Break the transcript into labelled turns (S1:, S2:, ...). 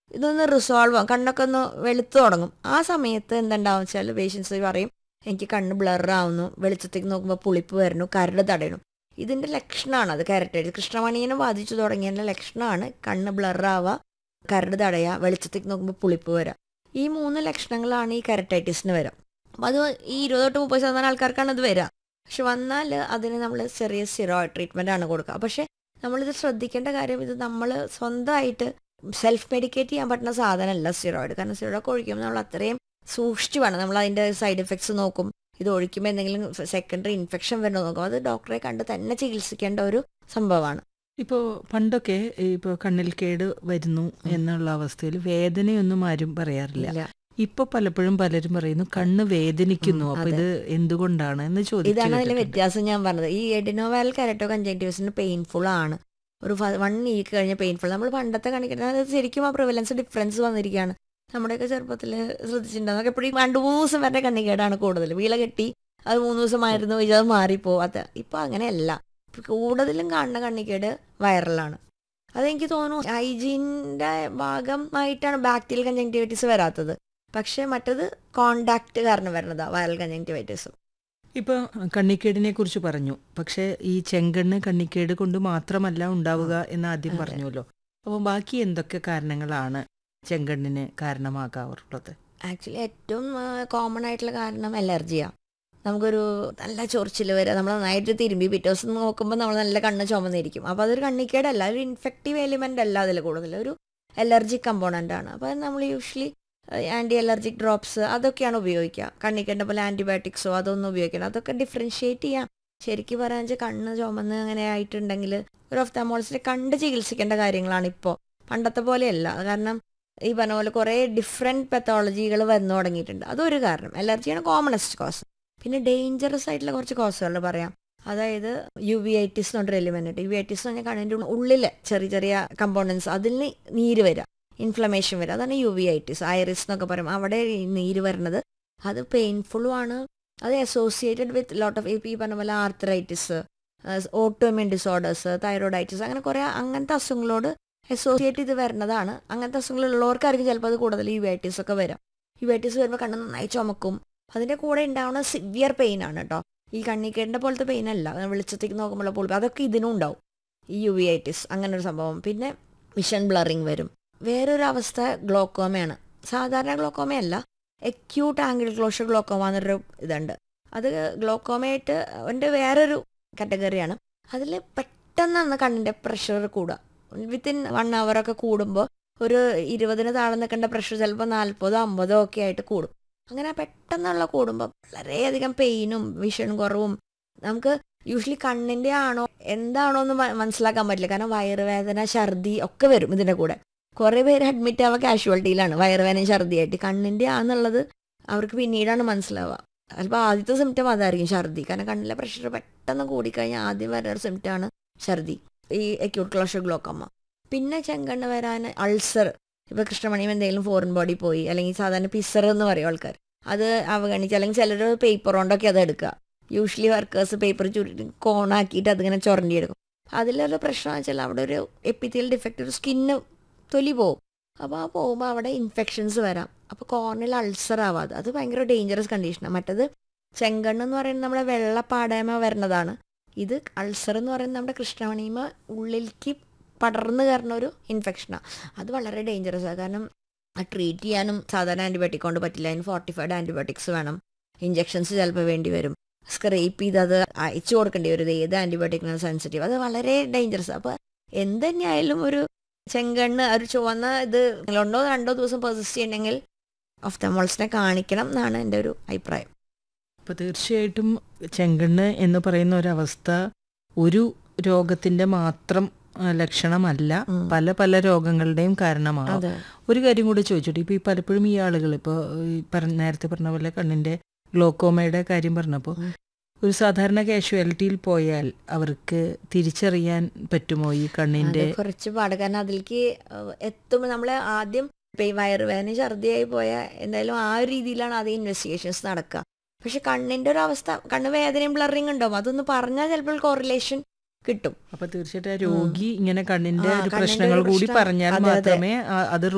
S1: ഇതൊന്ന് റിസോൾവ് ആവും കണ്ണൊക്കെ ഒന്ന് വെളുത്തു തുടങ്ങും ആ സമയത്ത് എന്തുണ്ടാവും വെച്ചാൽ പേഷ്യൻസ് പറയും എനിക്ക് കണ്ണ് ബ്ലർ ആവുന്നു വെളിച്ചത്തേക്ക് നോക്കുമ്പോൾ പുളിപ്പ് വരുന്നു കരട് തടയണം ഇതിൻ്റെ ലക്ഷണമാണ് അത് കരട്ടൈറ്റിസ് കൃഷ്ണമണിയനെ ബാധിച്ചു തുടങ്ങിയതിൻ്റെ ലക്ഷണമാണ് കണ്ണ് ബ്ലർ ആവുക കരട് തടയുക വെളിച്ചത്തേക്ക് നോക്കുമ്പോൾ പുളിപ്പ് വരിക ഈ മൂന്ന് ലക്ഷണങ്ങളാണ് ഈ കരട്ടൈറ്റിസിന് വരിക അപ്പം അത് ഈ ഇരുപത് തൊട്ട് മുപ്പത് ശതമാനം ആൾക്കാർക്കാണ് അത് വരിക പക്ഷെ വന്നാൽ അതിന് നമ്മൾ ചെറിയ സിറോയിഡ് ട്രീറ്റ്മെൻ്റ് ആണ് കൊടുക്കുക പക്ഷേ നമ്മളിത് ശ്രദ്ധിക്കേണ്ട കാര്യം ഇത് നമ്മൾ സ്വന്തമായിട്ട് സെൽഫ് മെഡിക്കേറ്റ് ചെയ്യാൻ പറ്റുന്ന സാധനമല്ല സ്റ്റിറോയിഡ് കാരണം സ്റ്റിറോയിഡ് ഒക്കെ ഒഴിക്കുമ്പോൾ നമ്മൾ അത്രയും സൂക്ഷിച്ചു വേണം നമ്മൾ അതിൻ്റെ സൈഡ് എഫക്ട്സ് നോക്കും ഇത് ഒഴിക്കുമ്പോൾ എന്തെങ്കിലും സെക്കൻഡറി ഇൻഫെക്ഷൻ വരുന്നോ നോക്കും അത് ഡോക്ടറെ കണ്ട് തന്നെ ചികിത്സിക്കേണ്ട ഒരു സംഭവമാണ്
S2: ഇപ്പോൾ പണ്ടൊക്കെ ഇപ്പോൾ കണ്ണിൽ കേട് വരുന്നു എന്നുള്ള അവസ്ഥയിൽ വേദനയൊന്നും ആരും പറയാറില്ല
S1: ഇല്ല.
S2: ഇപ്പൊ പലപ്പോഴും പലരും പറയുന്നു കണ്ണ് വേദനിക്കുന്നു
S1: ഉം,
S2: അപ്പൊ
S1: അതെ.
S2: ഇത് എന്തുകൊണ്ടാണ് എന്ന് ചോദിച്ചു
S1: ഇതാണ് അതിലെ
S2: കേട്ടിട്ടുണ്ട്.
S1: വ്യത്യാസം ഞാൻ പറഞ്ഞത് ഈ എഡിനോവാൽ കരട്ടോ കഞ്ചക്റ്റീവ്സിന് പെയിൻഫുൾ ആണ് ഒരു വൺ വീക്ക് കഴിഞ്ഞ പെയിൻഫുൾ നമ്മൾ പണ്ടത്തെ കാണിക്കുന്നത് അത് ശരിക്കും ആ പ്രിവലൻസ് ഡിഫറൻസ് വന്നിരിക്കുകയാണ് നമ്മുടെയൊക്കെ ചെറുപ്പത്തിൽ ശ്രദ്ധിച്ചിട്ടുണ്ടാവും നമുക്ക് എപ്പോഴും രണ്ട് മൂന്ന് ദിവസം വരെ കണ്ണിക്കേടാണ് കൂടുതൽ വീള കെട്ടി അത് മൂന്ന് ദിവസം ആയിരുന്നു അത് മാറിപ്പോവും അത് ഇപ്പം അങ്ങനെയല്ല ഇപ്പൊ കൂടുതലും കാണുന്ന കണ്ണിക്കേട് വൈറലാണ് അതെനിക്ക് തോന്നുന്നു ഹൈജീനിൻ്റെ ഭാഗമായിട്ടാണ് ബാക്ടീരിയൽ കഞ്ചക്റ്റീവൈറ്റിസ് വരാത്തത് പക്ഷേ മറ്റത് കോണ്ടാക്ട് കാരണം വരുന്നതാണ് വൈറൽ കഞ്ചക്റ്റീവൈറ്റിസ്
S2: ഇപ്പൊ കണ്ണിക്കേടിനെ കുറിച്ച് പറഞ്ഞു പക്ഷെ ഈ ചെങ്കണ്ണ് കണ്ണിക്കേട് കൊണ്ട് മാത്രമല്ല ഉണ്ടാവുക എന്ന് ആദ്യം
S1: അതെ.
S2: പറഞ്ഞുവല്ലോ അപ്പൊ ബാക്കി എന്തൊക്കെ കാരണങ്ങളാണ് ചെങ്കണ്ണിന് കാരണമാകാറുള്ളത്
S1: ആക്ച്വലി ഏറ്റവും കോമൺ ആയിട്ടുള്ള കാരണം അലർജിയാണ് നമുക്കൊരു നല്ല ചൊറിച്ചിൽ വരിക നമ്മൾ നന്നായിട്ട് തിരുമ്പി പിറ്റേ ദിവസം നോക്കുമ്പോൾ നമ്മൾ നല്ല കണ്ണ് ചുമന്നിരിക്കും അപ്പോൾ അതൊരു കണ്ണിക്കേടല്ല ഒരു ഇൻഫെക്റ്റീവ് എലിമെൻ്റ് അല്ല അതിൽ കൂടുതൽ ഒരു അലർജിക് കമ്പോണൻ്റ് ആണ് അപ്പോൾ നമ്മൾ യൂഷ്വലി ആൻറ്റി അലർജിക് ഡ്രോപ്സ് അതൊക്കെയാണ് ഉപയോഗിക്കുക കണ്ണിക്കേണ്ട പോലെ ആൻറ്റിബയോട്ടിക്സോ അതൊന്നും ഉപയോഗിക്കണം അതൊക്കെ ഡിഫറൻഷിയേറ്റ് ചെയ്യാം ശരിക്കും പറയാൻ വെച്ചാൽ കണ്ണ് ചുമന്ന് അങ്ങനെ ആയിട്ടുണ്ടെങ്കിൽ ഒരു ഒഫ്താമോളജിനെ കണ്ട് ചികിത്സിക്കേണ്ട കാര്യങ്ങളാണ് ഇപ്പോൾ പണ്ടത്തെ പോലെയല്ല കാരണം ഈ പറഞ്ഞ പോലെ കുറേ ഡിഫറെൻറ്റ് പെത്തോളജികൾ വന്നു തുടങ്ങിയിട്ടുണ്ട് അതൊരു കാരണം അലർജിയാണ് കോമണസ്റ്റ് കോസ് പിന്നെ ഡേഞ്ചറസ് ആയിട്ടുള്ള കുറച്ച് കോസുകൾ പറയാം അതായത് യു വി ഐറ്റിസ് എന്ന് പറഞ്ഞൊരു എലിമെൻ്റ് ഉണ്ട് യു വി ഐറ്റിസ് എന്ന് പറഞ്ഞാൽ കണ്ണിൻ്റെ ഉള്ളിൽ ചെറിയ ചെറിയ കമ്പോണൻസ് അതിൽ നീര് വരിക ഇൻഫ്ലമേഷൻ വരിക അതാണ് യു വി ഐറ്റിസ് ഐറിസ് എന്നൊക്കെ പറയും അവിടെ ഈ നീര് വരുന്നത് അത് പെയിൻഫുള്ളും ആണ് അത് അസോസിയേറ്റഡ് വിത്ത് ലോട്ട് ഓഫ് ഈ പറഞ്ഞ പോലെ ആർത്രൈറ്റിസ് ഓട്ടോമിൻ ഡിസോർഡേഴ്സ് തൈറോയിഡൈറ്റിസ് അങ്ങനെ കുറേ അങ്ങനത്തെ അസുഖങ്ങളോട് അസോസിയേറ്റ് ചെയ്ത് വരുന്നതാണ് അങ്ങനത്തെ അസുഖങ്ങളുള്ളവർക്കായിരിക്കും ചിലപ്പോൾ അത് കൂടുതൽ യുവൈറ്റിസ് ഒക്കെ വരാം യുവൈറ്റിസ് വരുമ്പോൾ കണ്ണ് നന്നായി ചുമക്കും അതിൻ്റെ കൂടെ ഉണ്ടാവുന്ന സിവിയർ പെയിൻ ആണ് കേട്ടോ ഈ കണ്ണിക്കേടിൻ്റെ പോലത്തെ പെയിൻ അല്ല വെളിച്ചത്തേക്ക് നോക്കുമ്പോൾ പൊളിപ്പ് അതൊക്കെ ഇതിനും ഉണ്ടാവും ഈ യു വി ഐറ്റിസ് അങ്ങനെ ഒരു സംഭവം പിന്നെ വിഷൻ ബ്ലറിങ് വരും വേറൊരു അവസ്ഥ ഗ്ലോക്കോമയാണ് സാധാരണ ഗ്ലോക്കോമയല്ല എക്യൂട്ട് ആംഗിൾ ക്ലോഷർ ഗ്ലോക്കോമ എന്നൊരു ഇതുണ്ട് അത് ഗ്ലോക്കോമയായിട്ട് എൻ്റെ വേറൊരു കാറ്റഗറിയാണ് അതിൽ പെട്ടെന്നാണ് കണ്ണിൻ്റെ പ്രഷർ കൂടുക വിത്തിൻ വൺ ഒക്കെ കൂടുമ്പോൾ ഒരു ഇരുപതിന് താഴെ നിൽക്കേണ്ട പ്രഷർ ചിലപ്പോൾ നാൽപ്പതോ അമ്പതോ ഒക്കെ ആയിട്ട് കൂടും അങ്ങനെ പെട്ടെന്നുള്ള കൂടുമ്പോൾ വളരെയധികം പെയിനും വിഷൻ കുറവും നമുക്ക് യൂഷ്വലി കണ്ണിൻ്റെ ആണോ എന്താണോ എന്ന് മ- മനസ്സിലാക്കാൻ പറ്റില്ല കാരണം വയറുവേദന ഛർദി ഒക്കെ വരും ഇതിൻ്റെ കൂടെ കുറേ പേര് അഡ്മിറ്റ് ആവുക കാഷ്വാലിറ്റിയിലാണ് വയറുവേദനയും ഛർദിയായിട്ട് കണ്ണിൻ്റെ ആണെന്നുള്ളത് അവർക്ക് പിന്നീടാണ് മനസ്സിലാവുക ചിലപ്പോൾ ആദ്യത്തെ സിംറ്റം അതായിരിക്കും ഛർദി കാരണം കണ്ണിലെ പ്രഷർ പെട്ടെന്ന് കൂടിക്കഴിഞ്ഞാൽ ആദ്യം വരുന്ന ഒരു സിംറ്റമാണ് ഛർദി ഈ അക്യൂട്ട് ക്ലോഷർ ഗ്ലോക്കമ്മ പിന്നെ ചെങ്കണ്ണ് വരാൻ അൾസർ ഇപ്പോൾ കൃഷ്ണമണിയും എന്തെങ്കിലും ഫോറിൻ ബോഡി പോയി അല്ലെങ്കിൽ സാധാരണ പിസർ എന്ന് പറയും ആൾക്കാർ അത് അവഗണിച്ച് അല്ലെങ്കിൽ ചിലർ പേപ്പർ കൊണ്ടൊക്കെ അത് എടുക്കുക യൂഷ്വലി വർക്കേഴ്സ് പേപ്പർ ചുരുട്ടി കോണാക്കിയിട്ട് അതിങ്ങനെ ചുരണ്ടിയെടുക്കും അതിലൊരു പ്രശ്നം വെച്ചാൽ അവിടെ ഒരു എപ്പിത്തിയൽ ഡിഫക്റ്റ് ഒരു സ്കിന്ന് തൊലി പോവും അപ്പോൾ ആ പോകുമ്പോൾ അവിടെ ഇൻഫെക്ഷൻസ് വരാം അപ്പോൾ കോർണിൽ അൾസർ ആവാതെ അത് ഭയങ്കര ഡേഞ്ചറസ് കണ്ടീഷനാണ് മറ്റത് ചെങ്കണ്ണ് എന്ന് പറയുന്നത് നമ്മുടെ വെള്ളപ്പാടയമ വരുന്നതാണ് ഇത് അൾസർ എന്ന് പറയുന്നത് നമ്മുടെ കൃഷ്ണമണിമ ഉള്ളിലേക്ക് പടർന്നു കയറുന്ന ഒരു ഇൻഫെക്ഷനാണ് അത് വളരെ ഡേഞ്ചറസ് ആണ് കാരണം ട്രീറ്റ് ചെയ്യാനും സാധാരണ ആൻറ്റിബയോട്ടിക് കൊണ്ട് പറ്റില്ല അതിന് ഫോർട്ടിഫൈഡ് ആൻറ്റിബയോട്ടിക്സ് വേണം ഇഞ്ചെക്ഷൻസ് ചിലപ്പോൾ വേണ്ടി വരും സ്ക്രേപ്പ് ചെയ്ത് അത് അയച്ചു കൊടുക്കേണ്ടി വരും ഇത് ഏത് ആൻറ്റിബയോട്ടിക്കിനാണ് സെൻസിറ്റീവ് അത് വളരെ ഡേഞ്ചറസ് അപ്പോൾ എന്ത് തന്നെയായാലും ഒരു ചെങ്കണ്ണ് ഒരു ചുവന്ന ഇത് ഒന്നോ രണ്ടോ ദിവസം പെർസിസ്റ്റ് ചെയ്യണമെങ്കിൽ ഒഫ്തമോൾസിനെ കാണിക്കണം എന്നാണ് എൻ്റെ ഒരു അഭിപ്രായം
S2: അപ്പൊ തീർച്ചയായിട്ടും ചെങ്കണ്ണ് എന്ന് പറയുന്ന ഒരവസ്ഥ ഒരു രോഗത്തിന്റെ മാത്രം ആ, ലക്ഷണമല്ല
S1: ഉം.
S2: പല പല രോഗങ്ങളുടെയും കാരണമാകും
S1: അതെ
S2: ഒരു കാര്യം കൂടി ചോദിച്ചോട്ടെ ഇപ്പൊ ഈ പലപ്പോഴും ഈ ആളുകൾ ഇപ്പോൾ ഈ പറഞ്ഞ നേരത്തെ പറഞ്ഞ പോലെ കണ്ണിന്റെ ഗ്ലോക്കോമയുടെ കാര്യം പറഞ്ഞപ്പോൾ
S1: ഉം.
S2: ഒരു സാധാരണ കാഷ്വാലിറ്റിയിൽ പോയാൽ അവർക്ക് തിരിച്ചറിയാൻ പറ്റുമോ ഈ കണ്ണിന്റെ
S1: അത് കുറച്ച് പാട് കാരണം അതിലേക്ക് എത്തുമ്പോൾ നമ്മൾ ആദ്യം ഇപ്പം ഈ വയറുവേദന ഛർദിയായി പോയാൽ എന്തായാലും ആ ഒരു രീതിയിലാണ് ആദ്യം ഇൻവെസ്റ്റിഗേഷൻസ് നടക്കുക പക്ഷെ കണ്ണിന്റെ ഒരു അവസ്ഥ കണ്ണ് വേദനയും ബ്ലറിങ് ഉണ്ടാവും അതൊന്ന് പറഞ്ഞാൽ ചിലപ്പോൾ കോറിലേഷൻ കിട്ടും
S2: അപ്പൊ തീർച്ചയായിട്ടും ആ രോഗി ഇങ്ങനെ കണ്ണിന്റെ
S1: ആ,
S2: ഒരു
S1: കണ്ണിന്റെ
S2: പ്രശ്നങ്ങൾ
S1: ഒരു
S2: കൂടി
S1: പ്രശ്നം.
S2: പറഞ്ഞാൽ
S1: അതെ, അതെ.
S2: മാത്രമേ ആ- അത്